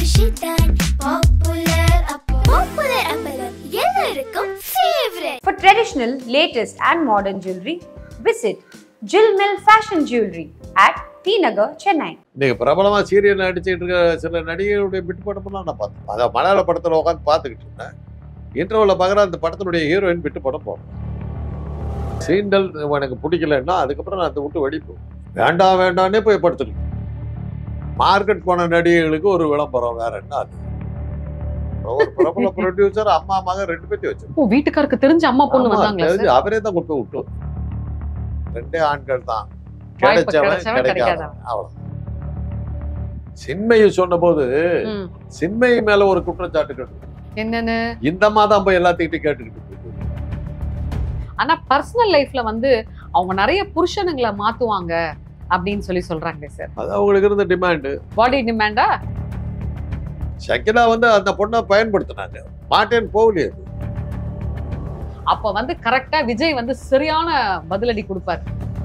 குஷிதான் popular அப்போ popular அப்பளம் எல்லாருக்கும் favourite For traditional, latest, and modern jewelry, visit Jill Mill Fashion Jewelry at T Nagar, Chennai. இன்னைக்கு பிரபலமா serial நடிச்சிட்டு இருக்க சில நடிகர்களுடைய பிட் படமெல்லாம் நான் பார்த்தேன் அதை மலையாள படத்துல உட்காந்து பார்த்துக்கிட்டு இருந்தேன் இன்டர்வல்ல பார்க்குற அந்த படத்தினுடைய ஹீரோயின் பிட்டு படம் போடுறேன் சீண்டல் எனக்கு பிடிக்கலன்னா அதுக்கப்புறம் நான் அதை விட்டு வெளியே போவேன் வேண்டாம் வேண்டாம்னே போய் படுத்துருக்கேன் மார்க்கெட் போன நடிகைகளுக்கு ஒரு விளம்பரம் வேற என்ன அது ஒரு பிரபல ப்ரொடியூசர் அம்மா மகன் ரெண்டு பேர்த்தையும் வச்சு ஓ வீட்டுக்காருக்கு தெரிஞ்ச அம்மா பொண்ணு வந்தாங்களா தெரிஞ்சு சார் அவரே தான் கொண்டு போய் விட்டு ரெண்டே ஆண்கள் தான் வாய்ப்பு கிடைச்சவன் கிடைச்சவன் கிடைக்காதவன் கிடைக்காதவன். அவ்வளவு சின்மையை சொன்னபோது ம். சின்மை மேல ஒரு குற்றச்சாட்டு என்னன்னு இந்த மாதம் போய் எல்லாத்துக்கிட்டையும் கேட்டுக்கிட்டு இருக்கு. ஆனா பர்சனல் லைஃப்ல வந்து அவங்க நிறைய புருஷனுங்களை மாத்துவாங்க அப்படின்னு சொல்லி சொல்றாங்களே சார் அது அவங்களுக்கு இருந்த டிமாண்டு பாடி டிமாண்டா ஷக்கிலா வந்து அந்த பொண்ணை பயன்படுத்தினாங்க மாட்டேன் போகலையே அது. அப்ப வந்து கரெக்டா விஜய் வந்து சரியான பதிலடி கொடுப்பார்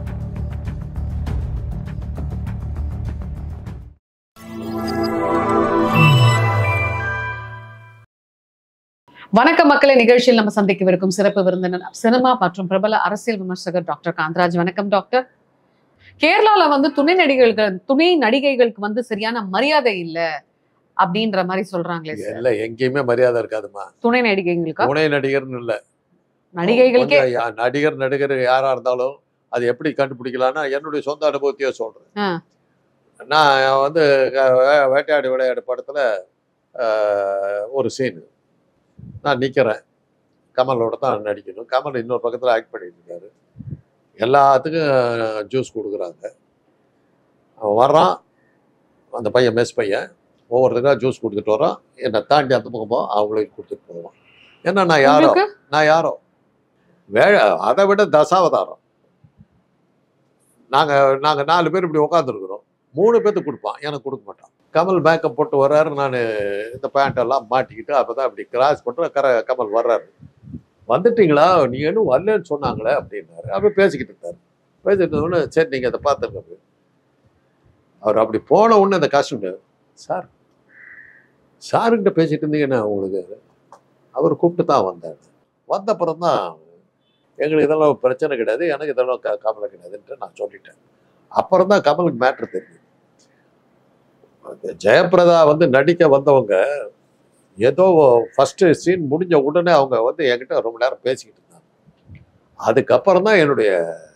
வணக்க மக்களை நிகழ்ச்சியில் நம்ம சந்திக்கவிருக்கும் சிறப்பு விருந்தினர் சினிமா மற்றும் பிரபல அரசியல் விமர்சகர் டாக்டர் காந்தராஜ் வணக்கம் டாக்டர் கேரளால வந்து துணை நடிகைகளுக்கு துணை நடிகைகளுக்கு வந்து சரியான மரியாதை இல்ல அப்படின்ற மாதிரி சொல்றாங்களே சார் இல்ல எங்கேயுமே மரியாதை இருக்காதுமா துணை நடிகைகளுக்கா துணை நடிகர்னு இல்ல நடிகைகளுக்கே கொஞ்சம் யா- நடிகர் நடிகர் யாரா இருந்தாலும் அது எப்படி கண்டுபிடிக்கலாம்னா என்னுடைய சொந்த அனுபவத்தையே சொல்றேன் ஆ. நான் வந்து க- வே- வேட்டையாடு விளையாடு படத்துல ஆஹ், ஒரு சீனு நான் நிக்கிறேன் கமலோட தான் நடிக்கணும் கமல் இன்னொரு பக்கத்துல ஆக்ட் பண்ணிட்டு இருக்காரு எல்லாத்துக்கும் ஜூஸ் கொடுக்குறாங்க அவன் வர்றான் அந்த பையன் மெஸ் பையன் ஒவ்வொருத்தருக்கா ஜூஸ் கொடுத்துட்டு வரான் என்னை தாண்டி அந்த பக்கம் போ, அவங்களுக்கு கொடுத்துட்டு போவான் ஏன்னா நான் யாரோ உங்களுக்கு நான் யாரோ வே அதை விட தசாவதாரம் நாங்க நாங்க நாலு பேர் இப்படி உட்காந்துருக்குறோம் மூணு பேர்த்துக்கு கொடுப்பான் எனக்கு கொடுக்க மாட்டான் கமல் மேக்கப் போட்டு வர்றாரு நான் இந்த பேண்ட் எல்லாம் மாட்டிக்கிட்டு அப்பதான் இப்படி கிராஸ் பண்றேன் கர கமல் வர்றாரு வந்துட்டீங்களா நீங்க இன்னும் வரலன்னு சொன்னாங்களே அப்படின்னாரு அப்ப பேசிக்கிட்டு இருந்தாரு பேசிட்டு இருந்தோடனே சரி நீங்க அதை பார்த்துருங்க அவர் அப்படி போன உடனே அந்த காஸ்டியூம் சார் சாருக்கிட்ட பேசிட்டு இருந்தீங்கன்னா உங்களுக்கு அவர் கூப்பிட்டு தான் வந்தார் வந்த அப்புறம் தான் எங்களுக்கு இதெல்லாம் பிரச்சனை கிடையாது எனக்கு இதெல்லாம் க கவலை கிடையாதுன்ட்டு நான் சொல்லிட்டேன் அப்புறம் தான் கமலுக்கு மேட்ரு தெரியுது அந்த ஜெயபிரதா வந்து நடிக்க வந்தவங்க ஏதோ ஃபர்ஸ்ட் சீன் முடிஞ்ச உடனே அவங்க வந்து என்கிட்ட ரொம்ப நேரம் பேசிக்கிட்டு இருந்தாங்க அதுக்கப்புறம் தான் என்னுடைய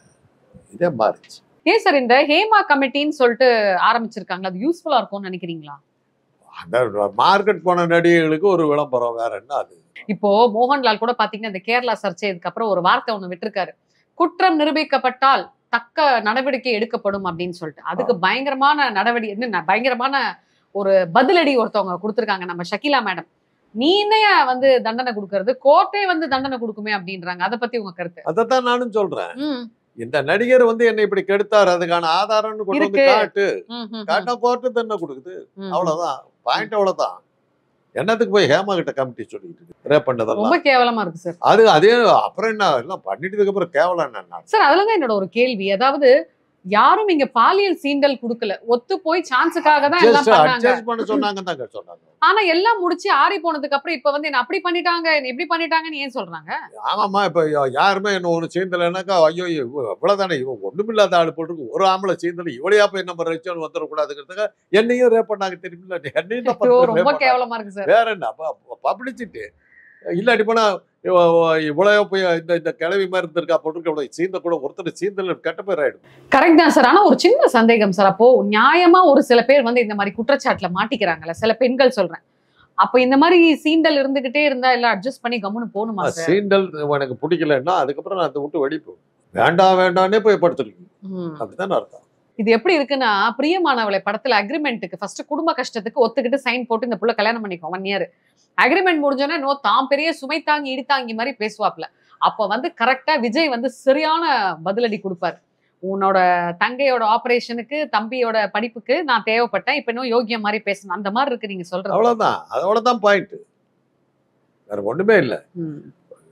இதே மாறிச்சு ஏன் சார் இந்த ஹேமா கமிட்டின்னு சொல்லிட்டு ஆரம்பிச்சிருக்காங்க அது யூஸ்ஃபுல்லா இருக்கும்னு நினைக்கிறீங்களா அந்த மார்க்கெட் போன நடிகைகளுக்கு ஒரு விளம்பரம் வேற என்ன அது இப்போ மோகன்லால் கூட பாத்தீங்கன்னா இந்த கேரளா சர்ச்சைக்கு அப்புறம் ஒரு வார்த்தை ஒண்ணு விட்டிருக்காரு குற்றம் நிரூபிக்கப்பட்டால் தக்க நடவடிக்கை எடுக்கப்படும் அப்படின்னு சொல்லிட்டு அதுக்கு பயங்கரமான நடவடிக்கை என்ன பயங்கரமான ஒரு பதிலடி ஒருத்தவங்க கொடுத்திருக்காங்க நம்ம ஷகிலா மேடம் நீ என்னைய வந்து தண்டனை கொடுக்கறது கோர்ட்டே வந்து தண்டனை கொடுக்குமே அப்படின்றாங்க அதை பத்தி உங்க கருத்து அதைத்தான் நானும் சொல்றேன் ம், இந்த நடிகர் வந்து என்னை இப்படி கெடுத்தாரு அதுக்கான ஆதாரம்னு கொண்டு வந்து இருக்கு. காட்டு ம், ம், ம், காட்டா கோர்ட்டு தானே கொடுக்குது ம். அவ்வளவுதான் பாயிண்ட் அவ்வளவுதான் என்னத்துக்கு போய் ஹேமா கிட்ட கமிட்டி சொல்லிட்டு இருக்கு ரேப் பண்ணதெல்லாம் ரொம்ப கேவலமா இருக்கு சார் அது அதே அப்புறம் என்ன எல்லாம் பண்ணிட்டதுக்கு அப்புறம் கேவலம் என்ன சார் அதுலதான் என்னோட ஒரு கேள்வி அதாவது யாரும் இங்க பாலியல் சீண்டல் கொடுக்கல ஒத்து போய் சான்ஸுக்காக தான் எல்லாம் Adjust- பண்ணாங்க adjust பண்ண சொன்னாங்க தாங்க சொன்னாங்க ஆனா எல்லாம் முடிச்சு ஆறி போனதுக்கு அப்புறம் இப்ப வந்து என்ன அப்படி பண்ணிட்டாங்க என்ன இப்படி பண்ணிட்டாங்கன்னு ஏன் சொல்றாங்க ஆமாம்மா இப்ப யா- யாருமே என்ன ஒண்ணு சீந்தலைனாக்கா ஐயோ இவ- இவ்வளவுதானே இவன் ஒண்ணுமில்லாத ஆளு போட்டு ஒரு ஆம்பளை சீந்தல இவளையா போய் நம்ம ரசிச்சோன்னு வந்துடக்கூடாதுங்கிறதுக்காக என்னையும் ரேப் பண்ணாங்க தெரியுமில்ல என்னையும் தான் ஐயோ, rape ரொம்ப பண்ணாங்க. கேவலமா இருக்கு சார் வேற என்ன பப்ளிசிட்டி இல்லாட்டி போனா இவ- இவ- இவ்வளவு போய் இந்த இந்த கிளவி மாதிரி இருந்திருக்கா போட்டு இவ்வளவு சீந்த கூட ஒருத்தர் சீந்தல் கெட்ட பேர் ஆயிடும் கரெக்ட் தான் சார் ஆனா ஒரு சின்ன சந்தேகம் சார் அப்போ நியாயமா ஒரு சில பேர் வந்து இந்த மாதிரி குற்றச்சாட்டுல மாட்டிக்கிறாங்கல்ல சில பெண்கள் சொல்றேன் அப்ப இந்த மாதிரி சீண்டல் இருந்துகிட்டே இருந்தா எல்லாம் அட்ஜஸ்ட் பண்ணி கம்முன்னு போகணுமா சார் சீண்டல் எனக்கு பிடிக்கலன்னா அதுக்கப்புறம் நான் அதை விட்டு வெளியே போவேன் வேண்டாம் வேண்டாம்னே போய் படுத்துருக்கீங்க ம். அப்படித்தானே அர்த்தம் இது எப்படி இருக்குன்னா பிரியமானவளை படத்துல அக்ரிமெண்ட்டுக்கு ஃபர்ஸ்ட் குடும்ப கஷ்டத்துக்கு ஒத்துக்கிட்டு சைன் போட்டு இந்த புள்ள கல்யாணம் பண்ணிக்கோ ஒன் இயர் அக்ரிமெண்ட் முடிஞ்சோடனே நோ தான் பெரிய சுமை தாங்கி இடித்தாங்கி மாதிரி பேசுவாப்ல அப்ப வந்து கரெக்டா விஜய் வந்து சரியான பதிலடி கொடுப்பாரு உன்னோட தங்கையோட ஆபரேஷனுக்கு தம்பியோட படிப்புக்கு நான் தேவைப்பட்டேன் இப்ப இன்னும் யோகியம் மாதிரி பேசணும் அந்த மாதிரி இருக்கு நீங்க சொல்றது அவ்வளவுதான் அதோட தான் பாயிண்ட் வேற ஒண்ணுமே இல்லை ம்.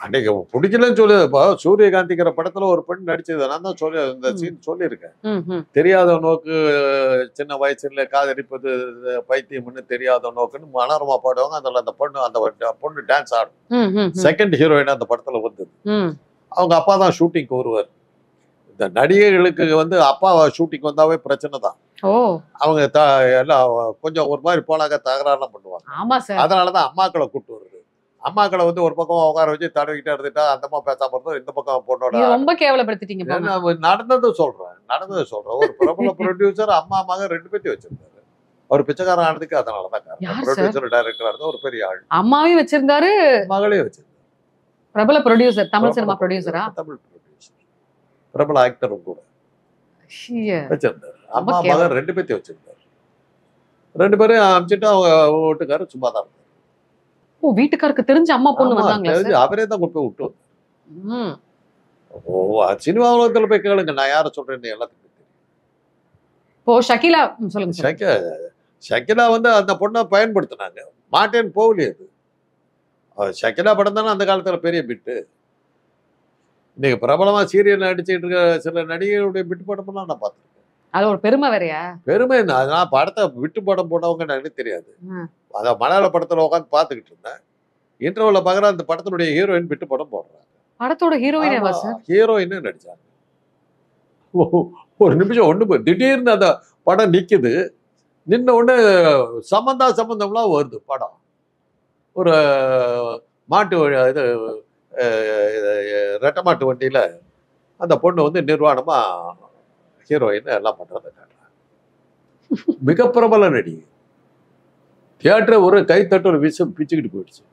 அன்னைக்கு பிடிக்கலன்னு சொல்லி இப்போ சூரியகாந்திங்கிற படத்துல ஒரு பெண் நடிச்சது நான் தான் சொல்லி இந்த ம். சீன் சொல்லியிருக்கேன் ம், ம். தெரியாத நோக்கு சின்ன வயசுல காதலிப்பது பைத்தியம்னு தெரியாத நோக்குன்னு மனோரமா பாடுவாங்க அதில் அந்த பொண்ணு அந்த பொண்ணு டான்ஸ் ஆடும் ம், ம், ம். செகண்ட் ஹீரோயின் அந்த படத்துல வந்தது ம். அவங்க அப்பா தான் ஷூட்டிங்க்கு வருவார் இந்த நடிகைகளுக்கு வந்து அப்பா ஷூட்டிங் வந்தாவே பிரச்சனை தான் ஓ அவங்க த எல்லாம் கொஞ்சம் ஒரு மாதிரி போனாக்க தகராறுலாம் பண்ணுவாங்க ஆமா சார் அதனால தான் அம்மாக்களை கூட்டு வருது அம்மாக்களை வந்து ஒரு பக்கம் உட்கார வச்சு தடவிக்கிட்டே இருந்துட்டா அந்த அம்மா பேசாம இருந்தோம் இந்த பக்கம் பொண்ணோட நீங்க ரொம்ப கேவலப்படுத்திட்டீங்க போங்க நான் நடந்தது சொல்றேன் நடந்தது சொல்றேன் ஒரு பிரபல ப்ரொடியூசர் அம்மா மகன் ரெண்டு பேத்தையும் வச்சிருந்தாரு அவர் பிச்சைக்காரன் ஆனதுக்கு அதனால தான் யார் காரணம் சார்? ப்ரொடியூசர் டைரக்டர் இருந்த ஒரு பெரிய ஆள் அம்மாவையும் வச்சிருந்தாரு மகளே வச்சிருந்தாரு பிரபல ப்ரொடியூசர் தமிழ் சினிமா ப்ரொடியூசரா தமிழ் ப்ரொடியூசர் பிரபல ஆக்டரும் கூட வச்சிருந்தாரு அம்மா கேவலம். மகன் ரெண்டு பேத்தையும் வச்சிருந்தாரு ரெண்டு பேரும் அனுப்பிச்சிட்டு அவங்க வீட்டுக்காரர் சும்மா தான் இருந்தாரு. ஓ வீட்டுக்காருக்கு தெரிஞ்ச அம்மா பொண்ணு ஆமா, வந்தாங்களா தெரிஞ்சு சார் அவரே தான் கொண்டு போய் விட்டு வந்தாரு. ம். ஓ சினிமா உலகத்துல போய் கேளுங்க நான் யாரை சொல்றேன்னு எல்லாத்துக்கும் தெரியும் இப்போ ஷகிலா ம், சொல்லுங்க சார் ஷக்கிலா ஷக்கிலா வந்து அந்த பொண்ணை பயன்படுத்தினாங்க மாட்டேன்னு போகலையே அது அவ ஷக்கிலா படம் தானே அந்த காலத்துல பெரிய பிட்டு இன்னைக்கு பிரபலமா சீரியல் நடிச்சிட்டு இருக்க சில நடிகைகளுடைய பிட்டு படமெல்லாம் நான் பார்த்துருக்கேன் அது ஒரு பெருமை வேறயா பெருமை என்ன அது நான் படத்தை விட்டு படம் போனவங்க எனக்கு தெரியாது ம். அத மலையாள படத்துல உட்காந்து பார்த்துக்கிட்டு இருந்தேன் இன்டர்வல்ல பார்க்குற அந்த படத்தினுடைய ஹீரோயின் விட்டு படம் போடுறாங்க படத்தோட ஹீரோயினேவா சார் ஹீரோயின் நடிச்சாங்க ஓ, ஒரு நிமிஷம் ஒண்ணு போய் திடீர்னு அந்த படம் நிக்குது நின்ன உடனே சம்பந்தா சம்பந்தம்லாம் வருது படம் ஒரு மாட்டு வழி இது அஹ், இது, ரெட்டை மாட்டு வண்டியில அந்த பொண்ணு வந்து நிர்வாணமா ஹீரோயின் எல்லாம் பண்றதை காட்டுறாங்க மிக பிரபல நடிகை தியேட்டர் ஒரு கைத்தட்டு ஒரு விசு பிச்சுக்கிட்டு போயிடுச்சு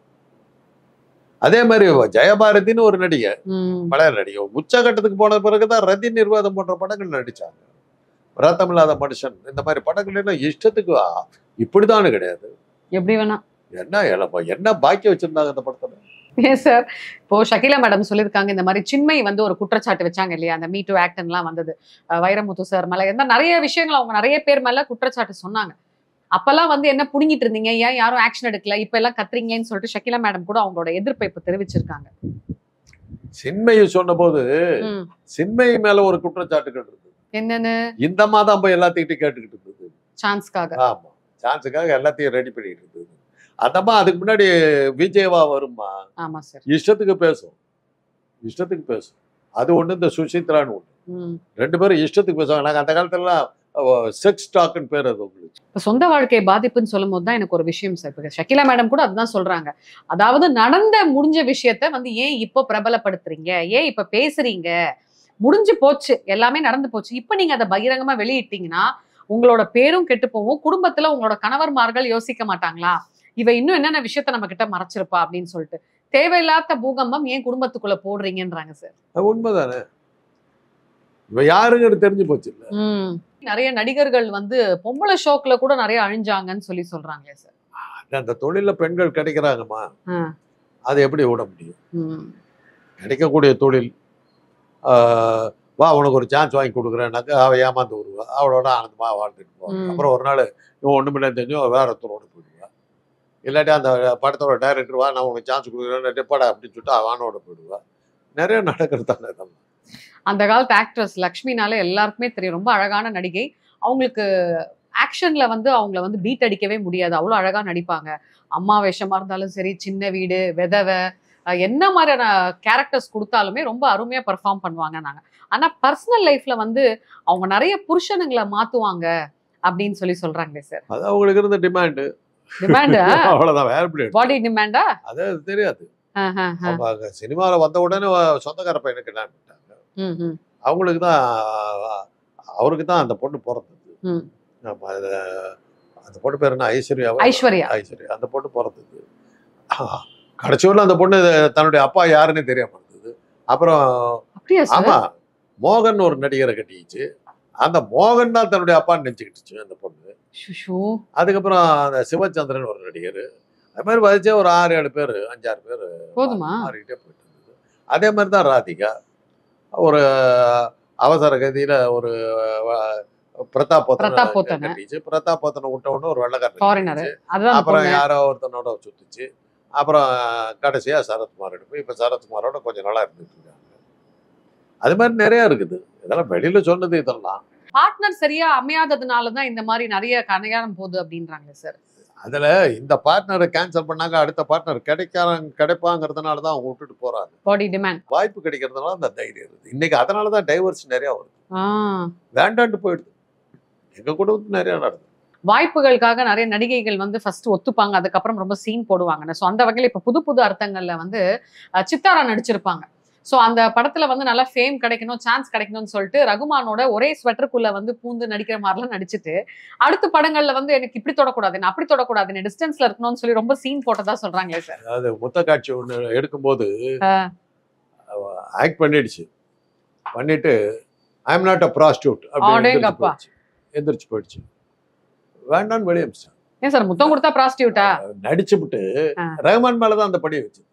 அதே மாதிரி ஜெயபாரதின்னு ஒரு நடிகை ம். மலையாள நடிகை உச்சகட்டத்துக்கு போன பிறகுதான் ரதி நிர்வாதம் போன்ற படங்கள் நடிச்சாங்க ரத்தமில்லாத மனுஷன் இந்த மாதிரி படங்கள் எல்லாம் இஷ்டத்துக்கு ஆ, இப்படிதானு கிடையாது எப்படி வேணா என்ன இளம என்ன பாக்கி வச்சிருந்தாங்க அந்த படத்துல ஏன் சார் இப்போ ஷகிலா மேடம் சொல்லியிருக்காங்க இந்த மாதிரி சின்மை வந்து ஒரு குற்றச்சாட்டு வச்சாங்க இல்லையா அந்த மீ டு ஆக்ட்லாம் வந்தது அஹ் வைரமுத்து சார் மேல இந்த நிறைய விஷயங்கள் அவங்க நிறைய பேர் மேல குற்றச்சாட்டு சொன்னாங்க அப்பெல்லாம் வந்து என்ன புடுங்கிட்டு இருந்தீங்க ஏன் யாரும் ஆக்ஷன் எடுக்கல இப்ப எல்லாம் கத்துறீங்கன்னு சொல்லிட்டு ஷகிலா மேடம் கூட அவங்களோட எதிர்ப்பை இப்ப தெரிவிச்சிருக்காங்க சின்மையை சொன்னபோது ம். சின்மை மேல ஒரு குற்றச்சாட்டுகள் இருந்தது என்னன்னு இந்த மாதம் போய் எல்லாத்தையும் கேட்டுக்கிட்டு இருந்தது சான்ஸ்க்காக ஆமா சான்ஸுக்காக எல்லாத்தையும் ரெடி பண்ணிட்டு இருந்தது அந்தம்மா அதுக்கு முன்னாடி விஜயவா வருமா ஆமா சார் இஷ்டத்துக்கு பேசும் இஷ்டத்துக்கு பேசும் அது ஒண்ணு இந்த சுசித்ரான்னு ஒண்ணு ம். ரெண்டு பேரும் இஷ்டத்துக்கு பேசுவாங்க நாங்க அந்த காலத்துலலாம் செக்ஸ் டாக்னு பேர் அது உங்களுக்கு இப்ப சொந்த வாழ்க்கை பாதிப்புன்னு சொல்லும் போது தான் எனக்கு ஒரு விஷயம் சார் இப்ப ஷகிலா மேடம் கூட அதுதான் சொல்றாங்க அதாவது நடந்த முடிஞ்ச விஷயத்த வந்து ஏன் இப்போ பிரபலப்படுத்துறீங்க ஏன் இப்ப பேசுறீங்க முடிஞ்சு போச்சு எல்லாமே நடந்து போச்சு இப்ப நீங்க அதை பகிரங்கமா வெளியிட்டீங்கன்னா உங்களோட பேரும் கெட்டு போகும் குடும்பத்துல உங்களோட கணவர்மார்கள் யோசிக்க மாட்டாங்களா இவ இன்னும் என்னென்ன விஷயத்த நம்ம கிட்ட மறைச்சிருப்பா அப்படின்னு சொல்லிட்டு தேவையில்லாத பூகம்பம் ஏன் குடும்பத்துக்குள்ள போடுறீங்கன்றாங்க சார் அது உண்மைதானே இவ யாருங்கிறது தெரிஞ்சு போச்சு இல்ல நிறைய நடிகர்கள் வந்து பொம்பளை ஷோக்ல கூட நிறைய அழிஞ்சாங்கன்னு சொல்லி சொல்றாங்களே சார் அந்த தொழில பெண்கள் கிடைக்கிறாங்கம்மா ஆ. அதை எப்படி விட முடியும் ம். கிடைக்கக்கூடிய தொழில் ஆஹ், வா உனக்கு ஒரு சான்ஸ் வாங்கி கொடுக்குறேன்னாக்கா அவ ஏமாந்து வருவா அவளோட ஆனந்தமா வாழ்ந்துட்டு போவா ம். அப்புறம் ஒரு நாள் இவன் ஒண்ணுமில்லை தெரிஞ்சும் அவ வேற ஒருத்தரோட போயிடுவா இல்லாட்டி அந்த படத்தோட டைரக்டர் வா நான் உனக்கு சான்ஸ் கொடுக்குறேன் டெப்பாடா அப்படின்னு சொல்லிட்டு அவனோட போயிடுவா நிறைய நடக்கிறது தானே இதெல்லாம். அந்த காலத்து ஆக்ட்ரஸ் லக்ஷ்மினால எல்லாருக்குமே தெரியும் ரொம்ப அழகான நடிகை அவங்களுக்கு ஆக்ஷன்ல வந்து அவங்கள வந்து பீட் அடிக்கவே முடியாது அவ்வளோ அழகா நடிப்பாங்க அம்மா வேஷமா இருந்தாலும் சரி சின்ன வீடு விதவை அஹ் என்ன மாதிரியான கேரக்டர்ஸ் கொடுத்தாலுமே ரொம்ப அருமையா பெர்ஃபார்ம் பண்ணுவாங்க நாங்க ஆனா பர்சனல் லைஃப்ல வந்து அவங்க நிறைய புருஷனுங்களை மாத்துவாங்க அப்படின்னு சொல்லி சொல்றாங்களே சார் அது அவங்களுக்கு இருந்த டிமாண்டு டிமாண்டா அவ்வளவுதான் வேற எப்படி பாடி டிமாண்டா அது தெரியாது அவங்க சினிமாவில் வந்த உடனே சொந்தக்கார பையனுக்கு என்ன பண்ணிட்டாங்க அவங்களுக்கு தான் அவருக்கு தான் அந்த பொண்ணு பிறந்தது ம். ஆமா, அது, அந்த பொண்ணு பேர் என்ன ஐஸ்வர்யா ஐஸ்வர்யா. ஐஸ்வர்யா அந்த பொண்ணு பிறந்தது கடைசி வரலும் அந்த பொண்ணு தன்னுடைய அப்பா யாருன்னே தெரியாம இருந்தது அப்புறம் அப்படியா ஆமா சார் மோகன் ஒரு நடிகரை கட்டிக்கிச்சு அந்த மோகன் தான் தன்னுடைய அப்பான்னு நினைச்சுக்கிட்டுச்சு அந்த பொண்ணு ஷுஷு. அதுக்கப்புறம் அந்த சிவச்சந்திரன் ஒரு நடிகர் அது மாதிரி வச்சு ஒரு ஆறு ஏழு பேர் அஞ்சாறு பேர் போதுமா? மாறிக்கிட்டே போயிட்டு இருந்தது அதே மாதிரி தான் ராதிகா ஒரு அவசர கதியில ஒரு அஹ், பிரதாப் பிரதாப் போத்தனை போத்தனை. கட்டிச்சு பிரதாப் போத்தனை விட்ட உடனே ஒரு வெள்ளக்காரன் ஃபாரினர் அதுதான் அந்த அப்புறம் பொண்ணு. யாரோ ஒருத்தனோட சுத்துச்சு அப்புறம் கடைசியாக சரத்குமார் எடுப்பு இப்போ சரத்குமாரோட கொஞ்சம் நல்லா இருந்துட்டு இருக்காங்க அது மாதிரி நிறைய இருக்குது இதெல்லாம் வெளியில சொன்னது இதெல்லாம் பார்ட்னர் சரியா அமையாததுனால தான் இந்த மாதிரி நிறைய கல்யாணம் போகுது அப்படின்றாங்க சார் அதுல இந்த பார்ட்னரை கேன்சல் பண்ணாங்க அடுத்த பார்ட்னர் கிடைக்காங்க கிடைப்பாங்கிறதுனால தான் அவங்க விட்டுட்டு போறாங்க பாடி டிமாண்ட் வாய்ப்பு கிடைக்கிறதுனால அந்த தைரியம் இருக்குது இன்னைக்கு அதனால தான் டைவர்ஸ் நிறைய வருது ஆ வேண்டான்ட்டு போயிடுது எங்க குடும்பத்துல நிறைய நடக்குது வாய்ப்புகளுக்காக நிறைய நடிகைகள் வந்து ஃபர்ஸ்ட் ஒத்துப்பாங்க அதுக்கப்புறம் ரொம்ப சீன் போடுவாங்க ஸோ அந்த வகையில் இப்போ புது புது அர்த்தங்கள்ல வந்து அஹ், சித்தாரா நடிச்சிருப்பாங்க ஸோ அந்த படத்துல வந்து நல்லா ஃபேம் கிடைக்கணும் சான்ஸ் கிடைக்கணும்னு சொல்லிட்டு ரகுமானோட ஒரே ஸ்வெட்டருக்குள்ள வந்து பூந்து நடிக்கிற மாதிரிலாம் நடிச்சிட்டு அடுத்த படங்கள்ல வந்து எனக்கு இப்படி தொடக்கூடாது நான் அப்படி தொடக்கூடாது நான் டிஸ்டன்ஸ்ல இருக்கணும்னு சொல்லி ரொம்ப சீன் போட்டதா சொல்றாங்களே சார் அதாவது முத்த காட்சி ஒண்ணு எடுக்கும்போது ஆ. ஆக்ட் பண்ணிடுச்சு பண்ணிட்டு I am not a prostitute அடேங்கப்பா. எந்திரிச்சு போயிடுச்சு வேண்டான்னு வெளியே அமிச்சிட்டாங்க. ஏன் சார் முத்தம் கொடுத்தா ப்ராஸ்டியூட்டா நடிச்சுப்புட்டு ஆ. ரஹ்மான் மேலதான் அந்த படியை வச்சு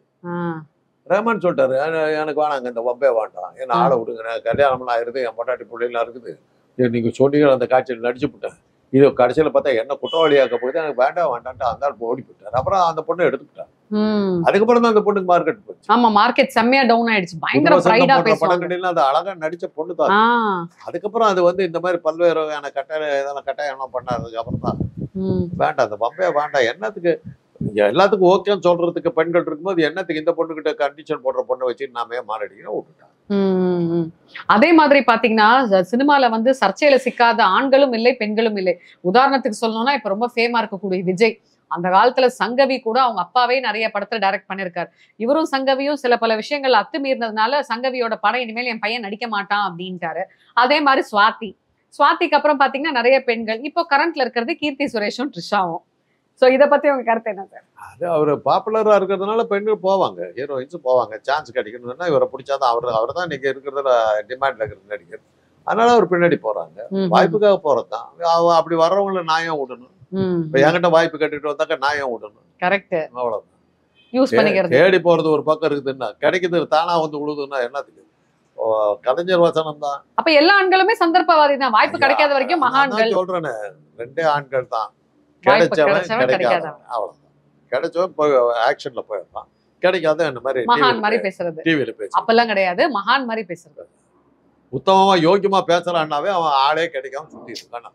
ரஹ்மான் சொல்லிட்டாரு "என- எனக்கு வேணாங்க இந்த வம்பே வேண்டாம் என்ன ஆ. ஆளை விடுங்க நான் கல்யாணம்லாம் இருக்குது என் பொண்டாட்டி பிள்ளைலாம் இருக்குது இது நீங்க சொன்னீங்க அந்த காட்சியில் நடிச்சு விட்டேன் இது கடைசியில் பார்த்தா என்ன குற்றவாளியாக்க போகுது எனக்கு வேண்டாம் வேண்டான்ட்டு அந்த ஆள் ஓடி போயிட்டார் அப்புறம் அந்த பொண்ணை எடுத்துக்கிட்டான் ம் அதுக்கப்புறம் தான் அந்த பொண்ணுக்கு மார்க்கெட் போச்சு ஆமா மார்க்கெட் செம்மையா டவுன் ஆயிடுச்சு பயங்கர புது வசந்தம் ப்ரைடா போன்ற பேசுவாங்க படங்களில் அது அழகா நடிச்ச பொண்ணு தான் ஆ அதுக்கப்புறம் அது வந்து இந்த மாதிரி பல்வேறு வகையான கட்டாய இதெல்லாம் கட்டாயம் பண்ணாததுக்கு அப்புறம் தான் ம் வேண்டாம் அந்த பம்பே வேண்டாம் என்னத்துக்கு எல்லாத்துக்கும் ஓகேன்னு சொல்றதுக்கு பெண்கள் இருக்கும்போது என்னத்துக்கு இந்த பொண்ணுகிட்ட கண்டிஷன் போடுற பொண்ணை வச்சு நாமே மாரடிக்கிறோம் விட்டுட்டான் ம், ம். அதே மாதிரி பாத்தீங்கன்னா ச- சினிமால வந்து சர்ச்சையில சிக்காத ஆண்களும் இல்லை பெண்களும் இல்லை உதாரணத்துக்கு சொல்லணும்னா இப்ப ரொம்ப ஃபேமா இருக்கக்கூடிய விஜய் அந்த காலத்துல சங்கவி கூட அவங்க அப்பாவே நிறைய படத்துல டைரக்ட் பண்ணிருக்காரு இவரும் சங்கவியும் சில பல விஷயங்கள் அத்துமீறினதுனால சங்கவியோட படம் இனிமேல் என் பையன் நடிக்க மாட்டான் அப்படின்ட்டாரு அதே மாதிரி சுவாதி சுவாதிக்கு அப்புறம் பாத்தீங்கன்னா நிறைய பெண்கள் இப்போ கரண்ட்ல இருக்கிறது கீர்த்தி சுரேஷும் ட்ரிஷாவும் சோ இத பத்தி உங்க கருத்து என்ன சார் அது அவர் பாப்புலரா இருக்கிறதுனால பெண்கள் போவாங்க ஹீரோயின்ஸ் போவாங்க சான்ஸ் கிடைக்கணும்னா இவரை பிடிச்சாதான் அவர் அவர் தான் இன்னைக்கு இருக்கிறதுல டிமாண்ட்ல இருக்கிற நடிகர் அதனால அவர் பின்னாடி போறாங்க ம், வாய்ப்புக்காக போறதுதான் அவ அப்படி வர்றவங்கள நான் ஏன் விடணும் ம் இப்ப என்கிட்ட வாய்ப்பு கேட்டுட்டு வந்தாக்க நான் ஏன் விடணும் கரெக்ட் அவ்வளவுதான் யூஸ் பண்ணிக்கிறது தேடி போறது ஒரு பக்கம் இருக்குதுன்னா கிடைக்குது தானா வந்து விழுதுன்னா என்னத்துக்கு ஓ, கலைஞர் வசனம் தான் அப்ப எல்லா ஆண்களுமே சந்தர்ப்பவாதி தான் வாய்ப்பு கிடைக்காத வரைக்கும் நான் தான் மகான்கள் சொல்றேனே ரெண்டே ஆண்கள் தான் வாய்ப்பு கிடைச்சவன் கிடைச்சவன் கிடைக்காதவன் கிடைக்காதவன். அவ்வளவுதான் கிடைச்சவன் போய் ஆக்ஷன்ல போயிடலாம் கிடைக்காத இந்த மாதிரி மகான் மாதிரி பேசுறது டிவியில பேச அப்பெல்லாம் கிடையாது மகான் மாதிரி பேசுறது உத்தமமா யோக்கியமா பேசுறான்னாவே அவன் ஆளே கிடைக்காம சுத்தி இருக்கான்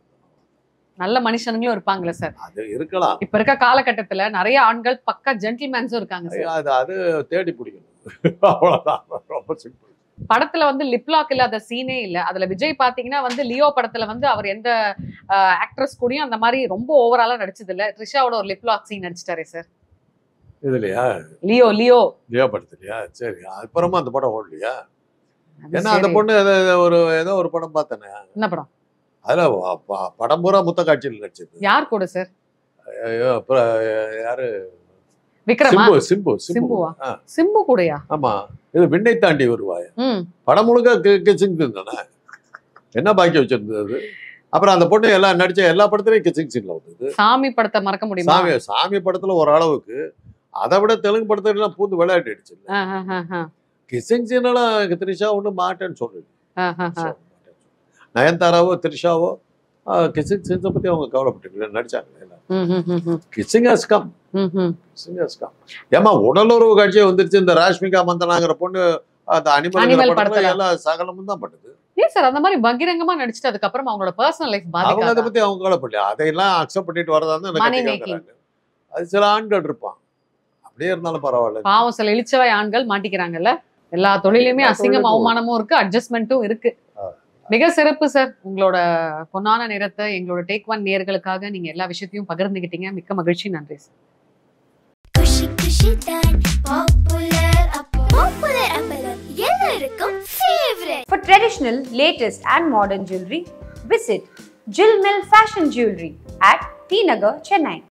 நல்ல மனுஷனுங்களும் இருப்பாங்களே சார் அது இருக்கலாம் இப்ப இருக்க காலகட்டத்துல நிறைய ஆண்கள் பக்கா ஜென்டில்மேன்ஸும் இருக்காங்க சார் அது அது தேடி பிடிக்கணும் அவ்வளவுதான் ரொம்ப சிம்பிள் படத்துல வந்து லிப்லாக் இல்லாத சீனே இல்ல அதுல விஜய் பாத்தீங்கன்னா வந்து லியோ படத்துல வந்து அவர் எந்த ஆக்ட்ரஸ் கூடயும் அந்த மாதிரி ரொம்ப ஓவராலா நடிச்சது இல்ல த்ரிஷாவோட ஒரு லிப்லாக் சீன் நடிச்சிட்டாரே சார் இதுலயா லியோ லியோ லியோ படத்துலயா சரி அப்புறமா அந்த படம் ஓடலையா அது ஏன்னா அந்த சரி. பொண்ணு ஏதோ ஒரு ஏதோ ஒரு படம் பார்த்தேனே என்ன படம் அதுல வ- ப- படம் பூரா முத்த காட்சியில் நடிச்சது யார் கூட சார் ஐயோ, அப்புறம் யாரு விக்ரமா சிம்பு சிம்பு சிம்பு சிம்புவா? ஆ, சிம்பு கூடயா ஆமா இது விண்ணை தாண்டி வருவாய் ம் படம் முழுக்க கிச்சிங் தானே என்ன பாக்கி வச்சிருந்தது அப்புறம் அந்த பொண்ணு எல்லாம் நடிச்ச எல்லா படத்துலயும் கிச்சிங் சீன்ல வந்தது சாமி படத்தை மறக்க முடியுமா சாமி சாமி படத்துல ஓரளவுக்கு அதை விட தெலுங்கு படத்துல எல்லாம் பூந்து விளையாடிடுச்சு ஆ, ஆ, ஆ, ஆ. கிசிங் சீனெல்லாம் த்ரிஷா ஒன்றும் மாட்டேன்னு சொல்லுது ஆ, ஆ, ஆ. நயன்தாராவோ த்ரிஷாவோ கிசிங் சீன்ஸை பத்தி அவங்க கவலைப்பட்டு நடிச்சாங்க ம், ம், ம், ம். கிசிங் ஹஸ் கம் ம், ம். கிசிங் ஹஸ் கம் ஏமா உடலுறவு காட்சியே வந்துருச்சு இந்த ராஷ்மிகா மந்தனாங்கிற பொண்ணு அந்த Animal அனிமல் படத்துல. படத்துல எல்லா சகலமும் தான் பண்ணுது ஏன் சார் அந்த மாதிரி பகிரங்கமா நடிச்சுட்டு அதுக்கப்புறம் அவங்களோட பர்சனல் லைஃப் அவங்க அதை பாதிக்காத பத்தி அவங்க கவலைப்படல அதையெல்லாம் அக்செப்ட் பண்ணிட்டு வரதா தான் Money எனக்கு making. கேட்கறாங்க அது சில ஆண்கள் இருப்பான் அப்படியே இருந்தாலும் பரவாயில்ல பாவம் சில இழிச்சவாய் ஆண்கள் மாட்டிக்கிறாங்கல்ல எல்லா தொழிலுமே எல்லா அசிங்கம் தொழிலுக்கும். அவமானமும் இருக்கு அட்ஜஸ்ட்மெண்ட்டும் இருக்கு ஆ. மிக சிறப்பு சார் உங்களோட பொன்னான நேரத்தை எங்களோட டேக் ஒன் நேர்களுக்காக நீங்க எல்லா விஷயத்தையும் பகிர்ந்துகிட்டீங்க மிக்க மகிழ்ச்சி நன்றி சார் குஷி குஷி தான் பாப்புலர் அப்போ பாப்புலர் அப்பளம் எல்லாருக்கும் favourite For traditional, latest, and modern jewelry, visit Jill Mill Fashion Jewelry at T Nagar, Chennai.